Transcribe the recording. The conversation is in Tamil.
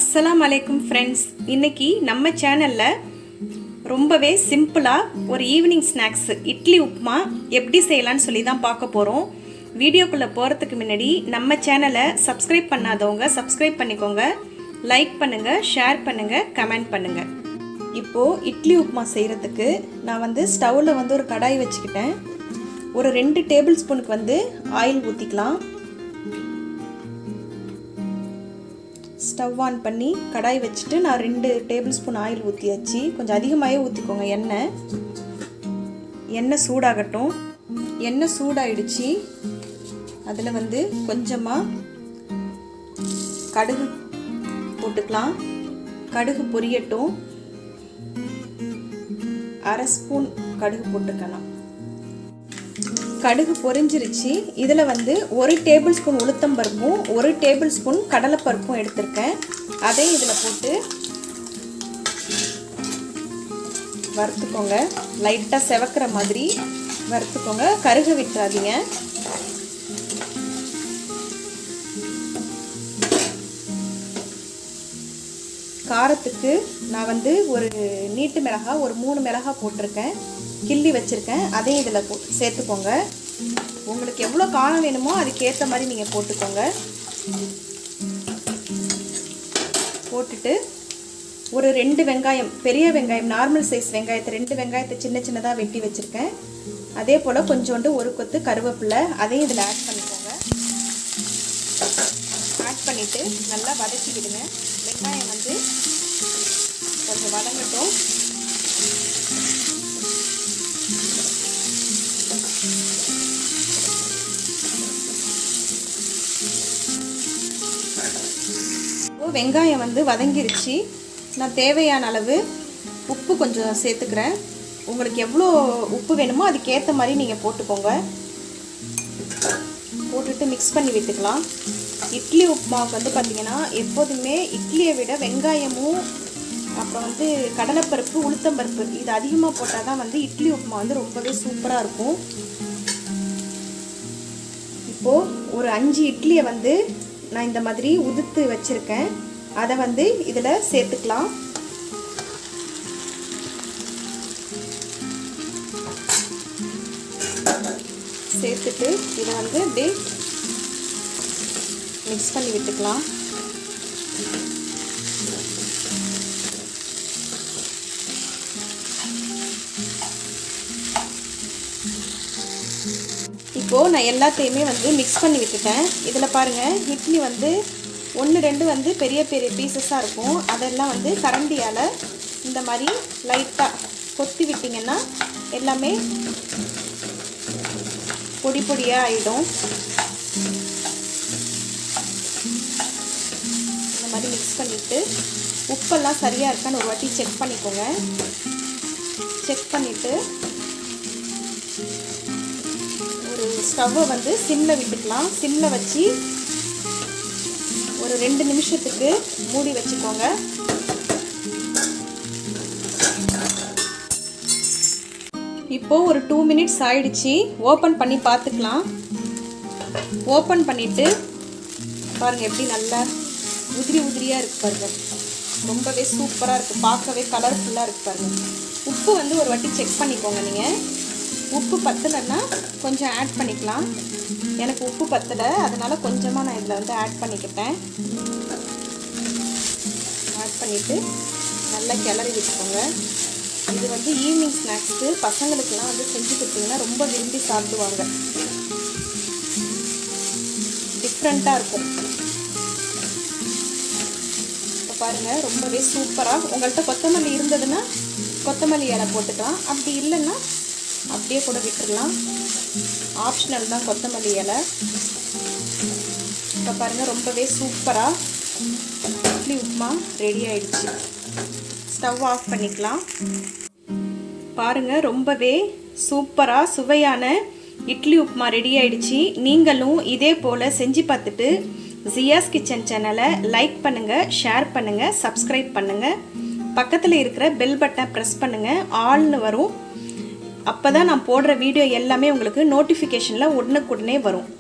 அஸ்ஸலாம் அலைக்கும் ஃப்ரெண்ட்ஸ் இன்னைக்கு நம்ம சேனலில் ரொம்பவே சிம்பிளாக ஒரு ஈவினிங் ஸ்நாக்ஸ் இட்லி உப்புமா எப்படி செய்யலாம்னு சொல்லி தான் பார்க்க போகிறோம் வீடியோக்குள்ளே போகிறதுக்கு முன்னாடி நம்ம சேனலை சப்ஸ்கிரைப் பண்ணாதவங்க சப்ஸ்கிரைப் பண்ணிக்கோங்க லைக் பண்ணுங்கள் ஷேர் பண்ணுங்கள் கமெண்ட் பண்ணுங்கள் இப்போது இட்லி உப்புமா செய்கிறதுக்கு நான் வந்து ஸ்டவ்வில் வந்து ஒரு கடாய் வச்சுக்கிட்டேன் ஒரு ரெண்டு டேபிள் ஸ்பூனுக்கு வந்து ஆயில் ஊற்றிக்கலாம் ஸ்டவ் ஆன் பண்ணி கடாய் வச்சுட்டு நான் ரெண்டு டேபிள் ஸ்பூன் ஆயில் ஊற்றியாச்சு கொஞ்சம் அதிகமாகவே ஊற்றிக்கோங்க எண்ணெய் எண்ணெய் சூடாகட்டும் எண்ணெய் சூடாயிடுச்சு அதில் வந்து கொஞ்சமாக கடுகு போட்டுக்கலாம் கடுகு பொரியட்டும் அரை ஸ்பூன் கடுகு போட்டுக்கலாம் கடுகு பொரிஞ்சிருச்சு இதில் வந்து ஒரு டேபிள் ஸ்பூன் உளுத்தம் பருப்பும் ஒரு டேபிள் ஸ்பூன் கடலைப்பருப்பும் எடுத்திருக்கேன் அதையும் இதில் போட்டு வறுத்துக்கோங்க லைட்டாக செவக்கிற மாதிரி வறுத்துக்கோங்க கருக விட்டுறாதீங்க காரத்துக்கு நான் வந்து ஒரு நீட்டு மிளகா ஒரு மூணு மிளகா போட்டிருக்கேன் கிள்ளி வச்சுருக்கேன் அதையும் இதில் போ சேர்த்துக்கோங்க உங்களுக்கு எவ்வளோ காரம் வேணுமோ அதுக்கேற்ற மாதிரி நீங்கள் போட்டுக்கோங்க போட்டுட்டு ஒரு ரெண்டு வெங்காயம் பெரிய வெங்காயம் நார்மல் சைஸ் வெங்காயத்தை ரெண்டு வெங்காயத்தை சின்ன சின்னதாக வெட்டி வச்சுருக்கேன் அதே போல் கொஞ்சோண்டு ஒரு கொத்து கருவேப்பிலை அதையும் இதில் ஆட் பண்ணிக்கோங்க ஆட் பண்ணிவிட்டு நல்லா வதக்கி விடுங்க வெங்காயம் வந்து கொஞ்சம் வதங்கட்டும் வெங்காயம் வந்து வதங்கிருச்சு நான் தேவையான அளவு உப்பு கொஞ்சம் சேர்த்துக்கிறேன் உங்களுக்கு எவ்வளோ உப்பு வேணுமோ அதுக்கேற்ற மாதிரி நீங்கள் போட்டுக்கோங்க போட்டுட்டு மிக்ஸ் பண்ணி விட்டுக்கலாம் இட்லி உப்புமாவுக்கு வந்து பார்த்திங்கன்னா எப்போதுமே இட்லியை விட வெங்காயமும் அப்புறம் வந்து கடலைப்பருப்பு உளுத்தம்பருப்பு இது அதிகமாக போட்டால் தான் வந்து இட்லி உப்புமா வந்து ரொம்பவே சூப்பராக இருக்கும் இப்போது ஒரு அஞ்சு இட்லியை வந்து நான் இந்த மாதிரி உதுத்து வச்சுருக்கேன் அதை வந்து இதில் சேர்த்துக்கலாம் சேர்த்துட்டு இதை வந்து அப்படியே மிக்ஸ் பண்ணி விட்டுக்கலாம் இப்போது நான் எல்லாத்தையுமே வந்து மிக்ஸ் பண்ணி விட்டுட்டேன் இதில் பாருங்கள் இட்லி வந்து ஒன்று ரெண்டு வந்து பெரிய பெரிய பீசஸாக இருக்கும் அதெல்லாம் வந்து கரண்டியால் இந்த மாதிரி லைட்டாக கொத்தி விட்டிங்கன்னா எல்லாமே பொடி பொடியாக ஆகிடும் இந்த மாதிரி மிக்ஸ் பண்ணிவிட்டு உப்பெல்லாம் சரியாக இருக்கான்னு ஒரு வாட்டி செக் பண்ணிக்கோங்க செக் பண்ணிவிட்டு ஒரு ஸ்டவ்வை வந்து சிம்மில் விட்டுக்கலாம் சிம்மில் வச்சு ஒரு ரெண்டு நிமிஷத்துக்கு மூடி வச்சுக்கோங்க இப்போது ஒரு டூ மினிட்ஸ் ஆயிடுச்சு ஓப்பன் பண்ணி பார்த்துக்கலாம் ஓப்பன் பண்ணிவிட்டு பாருங்கள் எப்படி நல்லா உதிரி உதிரியாக இருக்குது பாருங்கள் ரொம்பவே சூப்பராக இருக்குது பார்க்கவே கலர்ஃபுல்லாக இருக்குது பாருங்கள் உப்பு வந்து ஒரு வாட்டி செக் பண்ணிக்கோங்க நீங்கள் உப்பு பத்தலைன்னா கொஞ்சம் ஆட் பண்ணிக்கலாம் எனக்கு உப்பு பத்தலை அதனால் கொஞ்சமாக நான் இதில் வந்து ஆட் பண்ணிக்கிட்டேன் ஆட் பண்ணிவிட்டு நல்லா கிளறி விட்டுக்கோங்க இது வந்து ஈவினிங் ஸ்நாக்ஸு பசங்களுக்கெல்லாம் வந்து செஞ்சு கொடுத்தீங்கன்னா ரொம்ப விரும்பி சாப்பிடுவாங்க டிஃப்ரெண்ட்டாக இருக்கும் இப்போ பாருங்கள் ரொம்பவே சூப்பராக உங்கள்கிட்ட கொத்தமல்லி இருந்ததுன்னா கொத்தமல்லி இலை போட்டுக்கலாம் அப்படி இல்லைன்னா அப்படியே கூட விட்டுடலாம் ஆப்ஷனல் தான் கொத்தமல்லி இலை இப்போ பாருங்கள் ரொம்பவே சூப்பராக இட்லி உப்புமா ரெடி ஆயிடுச்சு ஸ்டவ் ஆஃப் பண்ணிக்கலாம் பாருங்கள் ரொம்பவே சூப்பராக சுவையான இட்லி உப்புமா ரெடி ஆயிடுச்சு நீங்களும் இதே போல் செஞ்சு பார்த்துட்டு ஜியாஸ் கிச்சன் சேனலை லைக் பண்ணுங்கள் ஷேர் பண்ணுங்கள் சப்ஸ்கிரைப் பண்ணுங்கள் பக்கத்தில் இருக்கிற பெல் பட்டனை ப்ரெஸ் பண்ணுங்கள் ஆல்னு வரும் அப்போ தான் நான் போடுற வீடியோ எல்லாமே உங்களுக்கு நோட்டிஃபிகேஷனில் உடனுக்குடனே வரும்